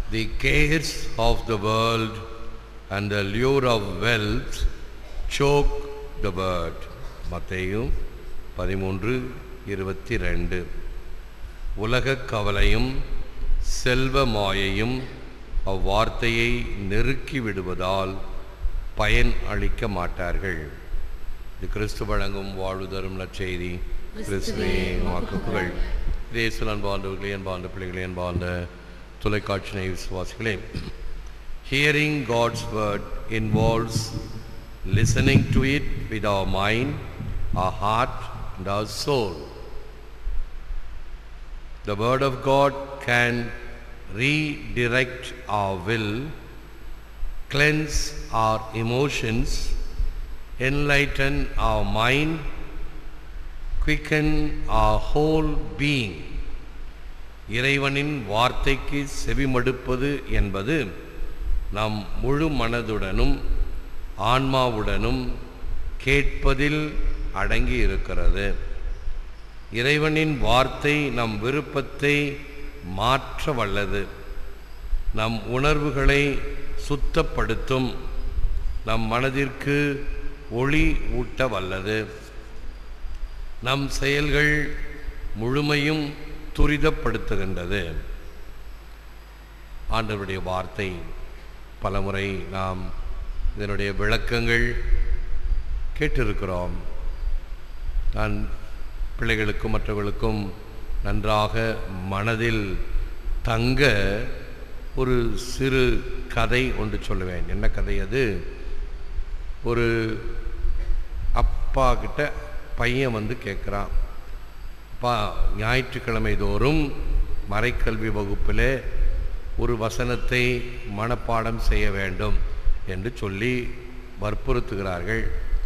The cares of the world and the lure of wealth choke the word. மத்தேயு பதிமூன்று இருபத்தி ரெண்டு உலகக் கவலையும் செல்வ மாயையும் அவ்வார்த்தையை நெருக்கி விடுவதால் பயன் அளிக்க மாட்டார்கள் இது கிறிஸ்து வழங்கும் வாழ்வு தரும் நற்செய்தி கிறிஸ்துவே உமக்கு புகழ் இயேசு அன்பார்ந்தவர்களே அன்பார்ந்த பிள்ளைகளே அன்பார்ந்த தொலைக்காட்சி நேய விசுவாசிகளே hearing God's word involves listening to it with our mind, our heart, and our soul. The Word of God can redirect our will, cleanse our emotions, enlighten our mind, quicken our whole being. இறைவனின் வார்த்தைக்கு செவிமடுப்பது என்பது நம் முழு மனதுடனும் ஆன்மாவுடனும் கேட்பதில் அடங்கி இருக்கிறது இறைவனின் வார்த்தை நம் விருப்பத்தை மாற்ற வல்லது நம் உணர்வுகளை சுத்தப்படுத்தும் நம் மனதிற்கு ஒளி ஊட்ட வல்லது நம் செயல்கள் முழுமையும் துரிதப்படுத்துகின்றது ஆண்டவருடைய வார்த்தை பலமுறை நாம் இதனுடைய விளக்கங்கள் கேட்டிருக்கிறோம் நான் பிள்ளைகளுக்கும் மற்றவர்களுக்கும் நன்றாக மனதில் தங்க ஒரு சிறு கதை ஒன்று சொல்லுவேன் என்ன கதை அது ஒரு அப்பா கிட்ட பையன் வந்து கேட்குறான் அப்பா ஞாயிற்றுக்கிழமை தோறும் மறைக்கல்வி வகுப்பில் ஒரு வசனத்தை மனப்பாடம் செய்ய வேண்டும் என்று சொல்லி வற்புறுத்துகிறார்கள்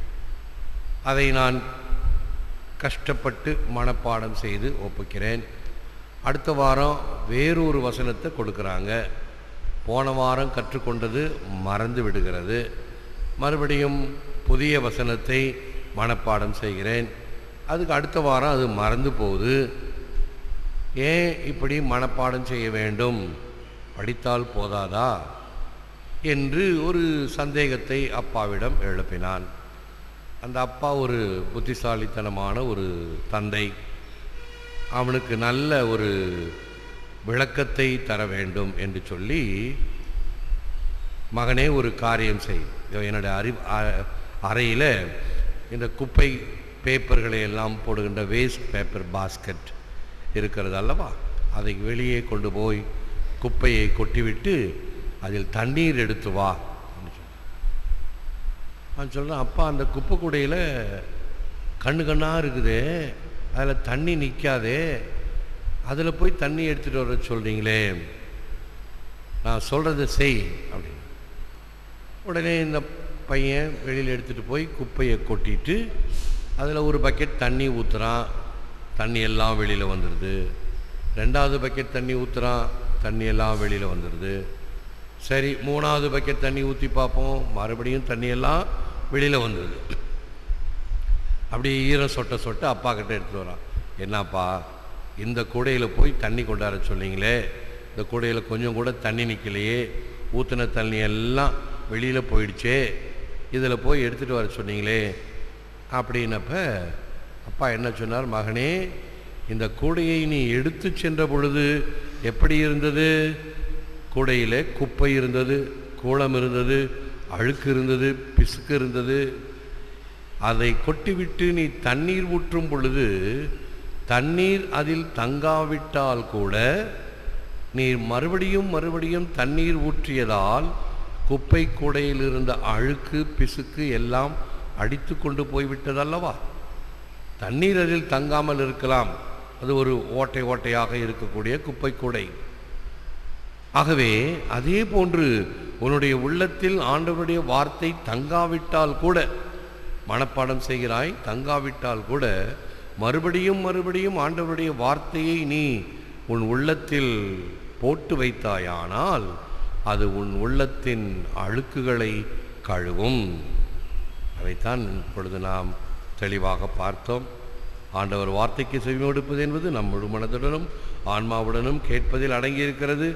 அதை நான் கஷ்டப்பட்டு மனப்பாடம் செய்து ஒப்புக்கிறேன் அடுத்த வாரம் வேறொரு வசனத்தை கொடுக்குறாங்க போன வாரம் கற்றுக்கொண்டது மறந்து விடுகிறது மறுபடியும் புதிய வசனத்தை மனப்பாடம் செய்கிறேன் அதுக்கு அடுத்த வாரம் அது மறந்து போகுது ஏன் இப்படி மனப்பாடம் செய்ய வேண்டும் படித்தால் போதாதா என்று ஒரு சந்தேகத்தை அப்பாவிடம் எழுப்பினான் அந்த அப்பா ஒரு புத்திசாலித்தனமான ஒரு தந்தை அவனுக்கு நல்ல ஒரு விளக்கத்தை தர வேண்டும் என்று சொல்லி மகனே ஒரு காரியம் செய் என்னுடைய அறி அறையில் இந்த குப்பை பேப்பர்களை எல்லாம் போடுகின்ற வேஸ்ட் பேப்பர் பாஸ்கெட் இருக்கிறது அல்லவா அதை வெளியே கொண்டு போய் குப்பையை கொட்டிவிட்டு அதில் தண்ணீர் எடுத்து வா நான் சொல்கிறேன் அப்பா அந்த குப்பை கூடையில் கண்ணு கண்ணாக இருக்குது அதில் தண்ணி நிற்காதே அதில் போய் தண்ணி எடுத்துகிட்டு வர சொல்கிறீங்களே நான் சொல்கிறத செய் அப்படின்னு உடனே இந்த பையன் வெளியில் எடுத்துகிட்டு போய் குப்பையை கொட்டிட்டு அதில் ஒரு பக்கெட் தண்ணி ஊற்றுறான் தண்ணி எல்லாம் வெளியில் வந்துடுது ரெண்டாவது பக்கெட் தண்ணி ஊற்றுறான் தண்ணி எல்லாம் வெளியில் வந்துடுது சரி மூணாவது பக்கெட் தண்ணி ஊற்றி பார்ப்போம் மறுபடியும் தண்ணியெல்லாம் வெளியில் வந்துடுது அப்படி ஈரம் சொட்ட சொட்ட அப்பா கிட்ட எடுத்துகிட்டு வரான் என்னப்பா இந்த கூடையில் போய் தண்ணி கொண்டாட சொன்னீங்களே இந்த கூடையில் கொஞ்சம் கூட தண்ணி நிற்கலையே ஊற்றின தண்ணி எல்லாம் வெளியில் போயிடுச்சே இதில் போய் எடுத்துகிட்டு வர சொன்னீங்களே அப்படின்னப்ப அப்பா என்ன சொன்னார் மகனே இந்த கூடையை நீ எடுத்து சென்ற பொழுது எப்படி இருந்தது கூடையில் குப்பை இருந்தது கூளம் இருந்தது அழுக்கு இருந்தது பிசுக்கு இருந்தது அதை கொட்டிவிட்டு நீ தண்ணீர் ஊற்றும் பொழுது தண்ணீர் அதில் தங்காவிட்டால் கூட நீர் மறுபடியும் மறுபடியும் தண்ணீர் ஊற்றியதால் குப்பை கூடையில் இருந்த அழுக்கு பிசுக்கு எல்லாம் அடித்து கொண்டு போய்விட்டதல்லவா தண்ணீர் அதில் தங்காமல் இருக்கலாம் அது ஒரு ஓட்டை ஓட்டையாக இருக்கக்கூடிய குப்பை கூடை ஆகவே அதே போன்று உன்னுடைய உள்ளத்தில் ஆண்டவருடைய வார்த்தை தங்காவிட்டால் கூட மனப்பாடம் செய்கிறாய் தங்காவிட்டால் கூட மறுபடியும் மறுபடியும் ஆண்டவருடைய வார்த்தையை நீ உன் உள்ளத்தில் போட்டு வைத்தாயானால் அது உன் உள்ளத்தின் அழுக்குகளை கழுவும் அதைத்தான் இப்பொழுது நாம் தெளிவாக பார்த்தோம் ஆண்டவர் வார்த்தைக்கு செவி கொடுப்பது என்பது நம் முழு மனதுடனும் ஆன்மாவுடனும் கேட்பதில் அடங்கியிருக்கிறது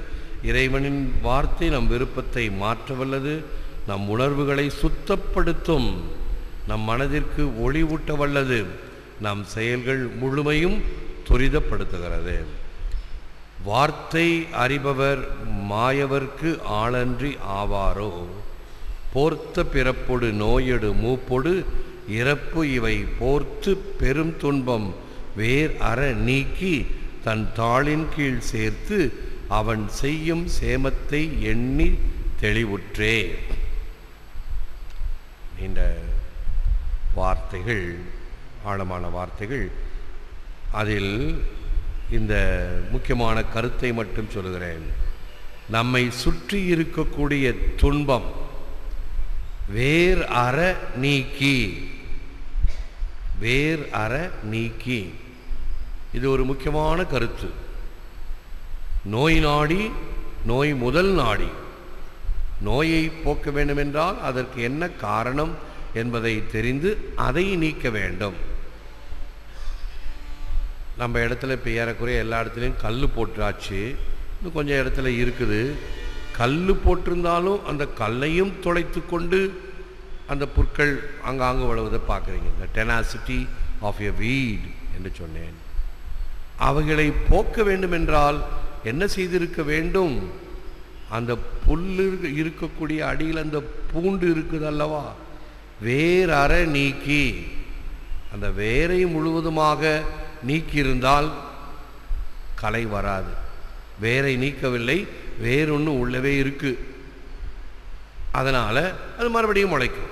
இறைவனின் வார்த்தை நம் விருப்பத்தை மாற்ற வல்லது நம் உணர்வுகளை சுத்தப்படுத்தும் நம் மனதிற்கு ஒளி ஊட்ட வல்லது நம் செயல்கள் முழுமையும் துரிதப்படுத்துகிறது வார்த்தை அறிபவர் மாயவர்க்கு ஆளன்றி ஆவாரோ போர்த்த பிறப்பொடு நோயொடு மூப்பொடு இறப்பு இவை போர்த்து பெரும் துன்பம் வேர் அற நீக்கி தன் தாளின் கீழ் சேர்த்து அவன் செய்யும் சேமத்தை எண்ணி தெளிவுற்றே இந்த வார்த்தைகள் ஆழமான வார்த்தைகள் அதில் இந்த முக்கியமான கருத்தை மட்டும் சொல்கிறேன் நம்மை சுற்றி இருக்கக்கூடிய துன்பம் வேர் அற நீக்கி வேர் அற நீக்கி இது ஒரு முக்கியமான கருத்து நோய் நாடி நோய் முதல் நாடி நோயை போக்க வேண்டுமென்றால் அதற்கு என்ன காரணம் என்பதை தெரிந்து அதை நீக்க வேண்டும் நம்ம இடத்துல இப்போ ஏறக்குறைய எல்லா இடத்துலையும் கல் போட்டாச்சு இன்னும் கொஞ்சம் இடத்துல இருக்குது கல் போட்டிருந்தாலும் அந்த கல்லையும் துளைத்து கொண்டு அந்த புற்கள் அங்காங்கு வளர்வதை பார்க்குறீங்க இந்த டெனாசிட்டி ஆஃப் எ வீட் என்று சொன்னேன் அவைகளை போக்க வேண்டுமென்றால் என்ன செய்திருக்க வேண்டும் அந்த புல்லு இருக்கக்கூடிய அடியில் அந்த பூண்டு இருக்குது அல்லவா வேர் அற நீக்கி அந்த வேரை முழுவதுமாக நீக்கியிருந்தால் களை வராது வேரை நீக்கவில்லை வேறொன்று உள்ளவே இருக்கு அதனால் அது மறுபடியும் முளைக்கும்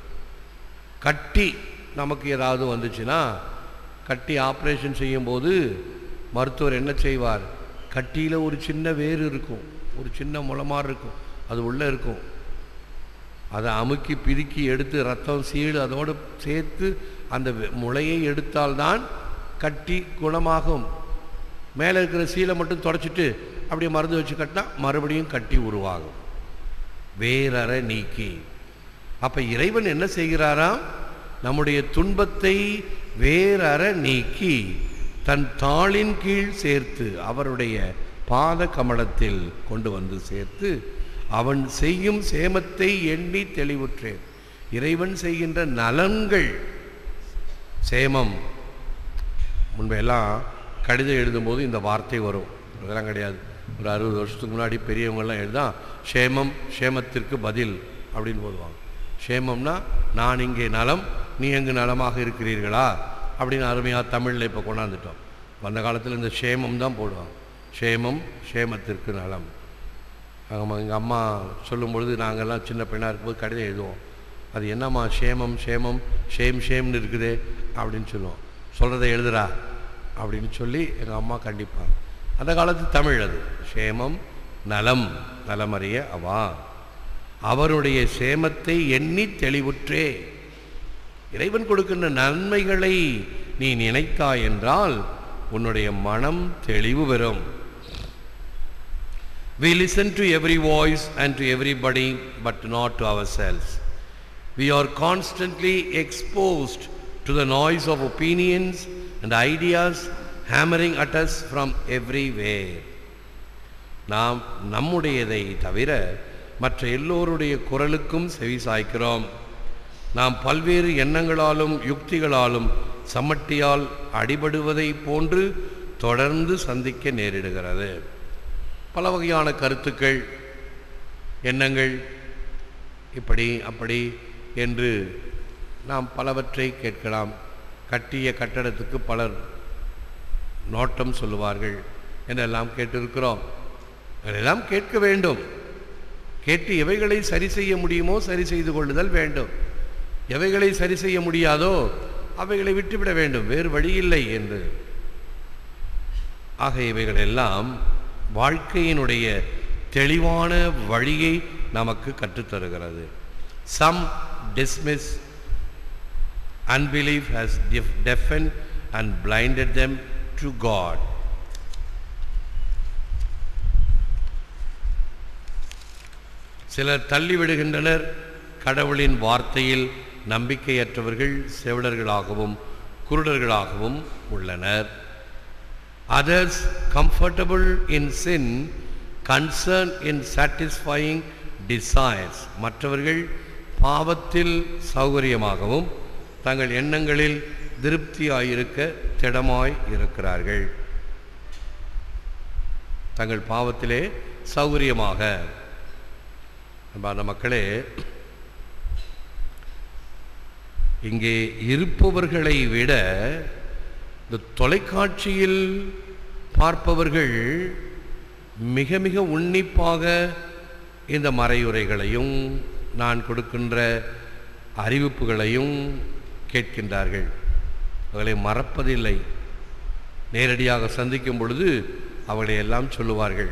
கட்டி நமக்கு ஏதாவது வந்துச்சுன்னா கட்டி ஆப்ரேஷன் செய்யும்போது மருத்துவர் என்ன செய்வார் கட்டியில் ஒரு சின்ன வேர் இருக்கும் ஒரு சின்ன முளமாறு இருக்கும் அது உள்ளே இருக்கும் அதை அமுக்கி பிதுக்கி எடுத்து ரத்தம் சீடு அதோடு சேர்த்து அந்த வெ- முளையை எடுத்தால்தான் கட்டி குணமாகும் மேலே இருக்கிற சீலை மட்டும் தொடச்சிட்டு அப்படியே மருந்து வச்சு கட்டினா மறுபடியும் கட்டி உருவாகும் வேறற நீக்கி அப்ப இறைவன் என்ன செய்கிறாராம் நம்முடைய துன்பத்தை வேறற நீக்கி தன் தாளின் கீழ் சேர்த்து அவருடைய பாத கமலத்தில் கொண்டு வந்து சேர்த்து அவன் செய்யும் சேமத்தை எண்ணி தெளிவுற்றேன் இறைவன் செய்கின்ற நலன்கள் சேமம் முன்பெல்லாம் கடிதம் எழுதும்போது இந்த வார்த்தை வரும் அதெல்லாம் கிடையாது ஒரு அறுபது வருஷத்துக்கு முன்னாடி பெரியவங்கெல்லாம் எழுதா ஷேமம் ஷேமத்திற்கு பதில் அப்படின்னு போடுவாங்க ஷேமம்னா நான் இங்கே நலம் நீ எங்கு நலமாக இருக்கிறீர்களா அப்படின்னு அருமையாக தமிழில் இப்போ கொண்டாந்துட்டோம் அந்த காலத்தில் இந்த ஷேமம் தான் போடுவாங்க ஷேமம் ஷேமத்திற்கு நலம் ஆமாம் எங்கள் அம்மா சொல்லும் பொழுது நாங்கள்லாம் சின்ன பெண்ணாக இருக்கும்போது கடிதம் எழுதுவோம் அது என்னம்மா ஷேமம் ஷேமம் ஷேம் ஷேம்னு இருக்குதே அப்படின்னு சொல்லுவோம் சொல்கிறத எழுதுறா அப்படின்னு சொல்லி எங்கள் அம்மா கண்டிப்பாங்க அந்த காலத்து தமிழ் அது ஷேமம் நலம் நலமறிய அவா அவருடைய சேமத்தை எண்ணி தெளிவுற்றே இறைவன் கொடுக்கின்ற நன்மைகளை நீ நினைத்தாய் என்றால் உன்னுடைய மனம் தெளிவு பெறும் We listen to every voice and to everybody, but not to ourselves. We are constantly exposed to the noise of opinions and ideas hammering at us from everywhere. நாம் நம்முடையதை தவிர மற்ற எல்லோருடைய குரலுக்கும் செவி சாய்க்கிறோம் நாம் பல்வேறு எண்ணங்களாலும் யுக்திகளாலும் சமட்டியால் அடிபடுவதை போன்று தொடர்ந்து சந்திக்க நேரிடுகிறது பல வகையான கருத்துக்கள் எண்ணங்கள் இப்படி அப்படி என்று நாம் பலவற்றை கேட்கலாம் கட்டிய கட்டடத்துக்கு பலர் நோட்டம் சொல்லுவார்கள் என்றெல்லாம் கேட்டிருக்கிறோம் அதெல்லாம் கேட்க வேண்டும் கேட்டு எவைகளை சரி செய்ய முடியுமோ சரி செய்து கொள்ளுதல் வேண்டும் எவைகளை சரி செய்ய முடியாதோ அவைகளை விட்டுவிட வேண்டும் வேறு வழியில்லை என்று ஆக இவைகள் எல்லாம் வாழ்க்கையினுடைய தெளிவான வழியை நமக்கு கற்றுத்தருகிறது some dismiss unbelief has def- deafened and blinded them to God. சிலர் தள்ளி விடுகின்றனர் கடவுளின் வார்த்தையில் நம்பிக்கையற்றவர்கள் செவிடர்களாகவும் குருடர்களாகவும் உள்ளனர் others comfortable in sin concern in satisfying desires மற்றவர்கள் பாவத்தில் சௌகரியமாகவும் தங்கள் எண்ணங்களில் திருப்தியாயிருக்க திடமாய் இருக்கிறார்கள் தங்கள் பாவத்திலே சௌகரியமாக அன்பான மக்களே இங்கே இருப்பவர்களை விட இந்த தொலைக்காட்சியில் பார்ப்பவர்கள் மிக மிக உன்னிப்பாக இந்த மறையுரைகளையும் நான் கொடுக்கின்ற அறிவிப்புகளையும் கேட்கின்றார்கள் அவர்களை மறப்பதில்லை நேரடியாக சந்திக்கும் பொழுது அவர்களை எல்லாம் சொல்லுவார்கள்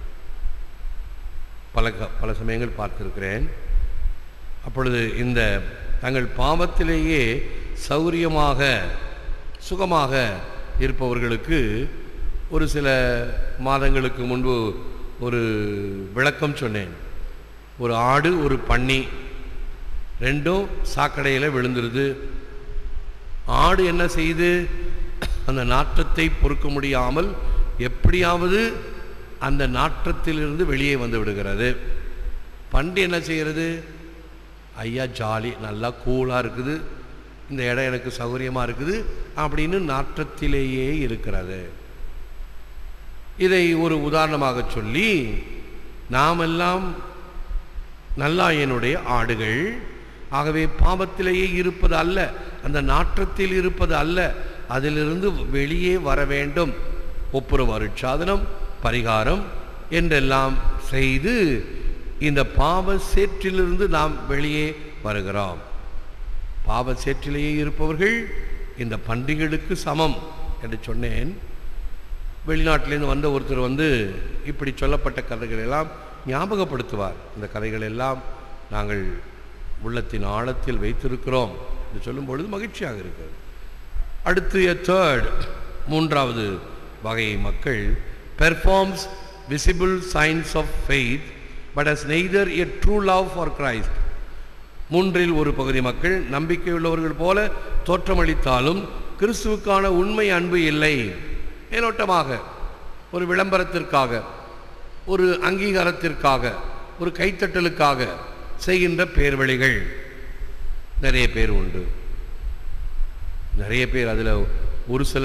பல க- பல சமயங்கள் பார்த்திருக்கிறேன் அப்பொழுது இந்த தங்கள் பாவத்திலேயே சௌரியமாக சுகமாக இருப்பவர்களுக்கு ஒரு சில மாதங்களுக்கு முன்பு ஒரு விளக்கம் சொன்னேன் ஒரு ஆடு ஒரு பன்னி ரெண்டும் சாக்கடையில் விழுந்துருது ஆடு என்ன செய்யுது அந்த நாற்றத்தை பொறுக்க முடியாமல் எப்படியாவது அந்த நாற்றத்திலிருந்து வெளியே வந்து விடுகிறது பண்டி என்ன செய்கிறது ஐயா ஜாலி நல்லா கூலாக இருக்குது இந்த இடம் எனக்கு சௌகரியமாக இருக்குது அப்படின்னு நாற்றத்திலேயே இருக்கிறது இதை ஒரு உதாரணமாக சொல்லி நாமெல்லாம் நல்லாயனுடைய ஆடுகள் ஆகவே பாவத்திலேயே இருப்பது அல்ல அந்த நாற்றத்தில் இருப்பது அல்ல அதிலிருந்து வெளியே வர வேண்டும் ஒப்புரவு அருட்சாதனம் பரிகாரம் என்றெல்லாம் செய்து இந்த பாவ சேற்றிலிருந்து நாம் வெளியே வருகிறோம் பாவ சேற்றிலேயே இருப்பவர்கள் இந்த பன்றிகளுக்கு சமம் என்று சொன்னேன் வெளிநாட்டிலேருந்து வந்த ஒருத்தர் வந்து இப்படி சொல்லப்பட்ட கதைகள் எல்லாம் ஞாபகப்படுத்துவார் இந்த கதைகள் எல்லாம் நாங்கள் உள்ளத்தின் ஆழத்தில் வைத்திருக்கிறோம் என்று சொல்லும் பொழுது மகிழ்ச்சியாக இருக்கிறது அடுத்து a third மூன்றாவது வகை மக்கள் performs visible signs of faith but as neither a true love for Christ மூன்றில் ஒரு பகுதி மக்கள் நம்பிக்கையுள்ளவர்கள் போல தோற்றமளித்தாலும் கிறிஸ்துவுக்கான உண்மை அன்பு இல்லை மேலோட்டமாக ஒரு விளம்பரத்திற்காக ஒரு அங்கீகாரத்திற்காக ஒரு கைத்தட்டலுக்காக செய்கின்ற பேர்வழிகள் நிறைய பேர் உண்டு நிறைய பேர் அதில் ஒரு சில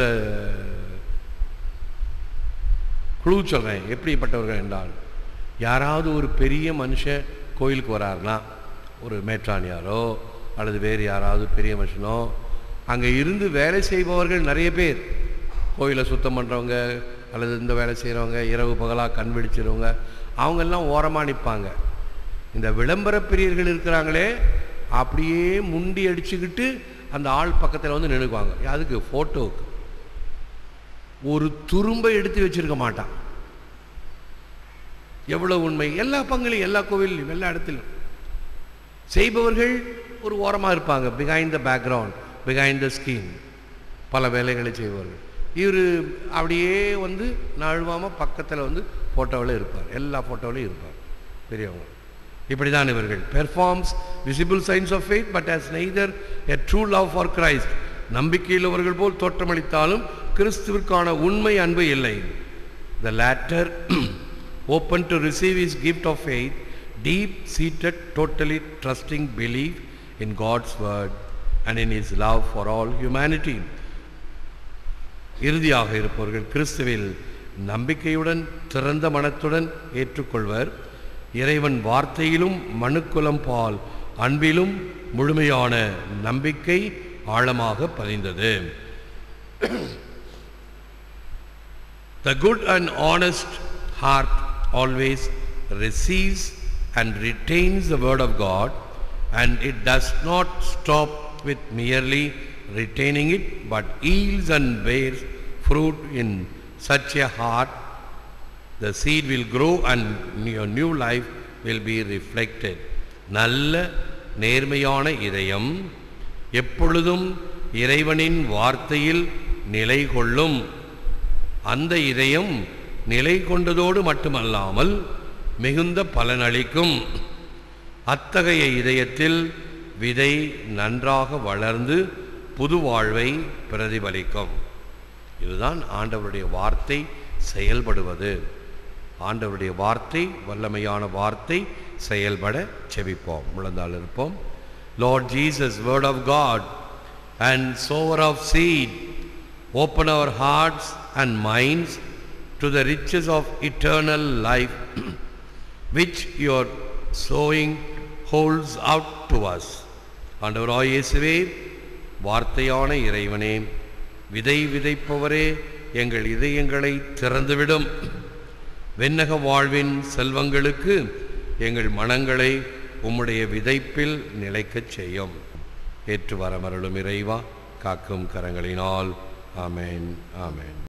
குழு சொல்கிறேன் எப்படிப்பட்டவர்கள் என்றால் யாராவது ஒரு பெரிய மனுஷன் கோயிலுக்கு வராருன்னா ஒரு மேற்றானியாரோ அல்லது வேறு யாராவது பெரிய மனுஷனோ அங்கே இருந்து வேலை செய்பவர்கள் நிறைய பேர் கோயிலை சுத்தம் பண்ணுறவங்க அல்லது இந்த வேலை செய்கிறவங்க இரவு பகலாக கண் விழிச்சிறவங்க அவங்கெல்லாம் ஓரமாக நிற்பாங்க இந்த விளம்பர பிரியர்கள் இருக்கிறாங்களே அப்படியே முண்டி அடிச்சுக்கிட்டு அந்த ஆள் பக்கத்தில் வந்து நின்றுக்குவாங்க அதுக்கு ஃபோட்டோவுக்கு ஒரு துரும்பை எடுத்து வச்சிருக்க மாட்டான் எவ்வளவு உண்மை எல்லா பங்குலையும் எல்லா கோவிலையும் எல்லா இடத்திலும் செய்பவர்கள் ஒரு ஓரமாக இருப்பாங்க behind the background behind the screen பல வேலைகளை செய்வார்கள் இவர் அப்படியே வந்து நழுவாமல் பக்கத்தில் வந்து ஃபோட்டோவில் இருப்பார் எல்லா ஃபோட்டோவிலையும் இருப்பார் பெரியவங்க இப்படி தான் இவர்கள் performs visible signs of faith but as neither a true love for Christ நம்பிக்கையுள்ளவர்கள் போல் தோற்றமளித்தாலும் கிறிஸ்துவிற்கான உண்மை அன்பு இல்லை the latter open to receive his gift of faith deep seated totally trusting believe in God's word and in his love for all humanity இறுதியாக இருப்பவர்கள் கிறிஸ்துவில் நம்பிக்கையுடன் திறந்த மனத்துடன் ஏற்றுக்கொள்வர் இறைவன் வார்த்தையிலும் மனுக்குலம் பால் அன்பிலும் முழுமையான நம்பிக்கை ஆழமாக பதிந்தது The good and honest heart always receives and retains the word of God and it does not stop with merely retaining it but yields and bears fruit in such a heart the seed will grow and your new life will be reflected நல்ல நேர்மையான இதயம் எப்பொழுதும் இறைவனின் வார்த்தையில் நிலை கொள்ளும் அந்த இதயம் நிலை கொண்டதோடு மட்டுமல்லாமல் மிகுந்த பலனளிக்கும் அத்தகைய இதயத்தில் விதை நன்றாக வளர்ந்து புது வாழ்வை பிரதிபலிக்கும் இதுதான் ஆண்டவருடைய வார்த்தை செயல்படுவது ஆண்டவருடைய வார்த்தை வல்லமையான வார்த்தை செயல்பட செபிப்போம் முழந்தால் இருப்போம் Lord Jesus word of God and sower of seed open our hearts and minds to the riches of eternal life which your sowing holds out to us. ஆண்டவராய் இயேசுவே வார்த்தையான இறைவனே விதை விதைப்பவரே எங்கள் இதயங்களை திறந்துவிடும் வெண்ணக வாழ்வின் செல்வங்களுக்கு எங்கள் மனங்களை உம்முடைய விதைப்பில் நிலைக்கச் செய்யும் ஏற்று வரமருளும் இறைவா காக்கும் கரங்களினால் ஆமென் ஆமென்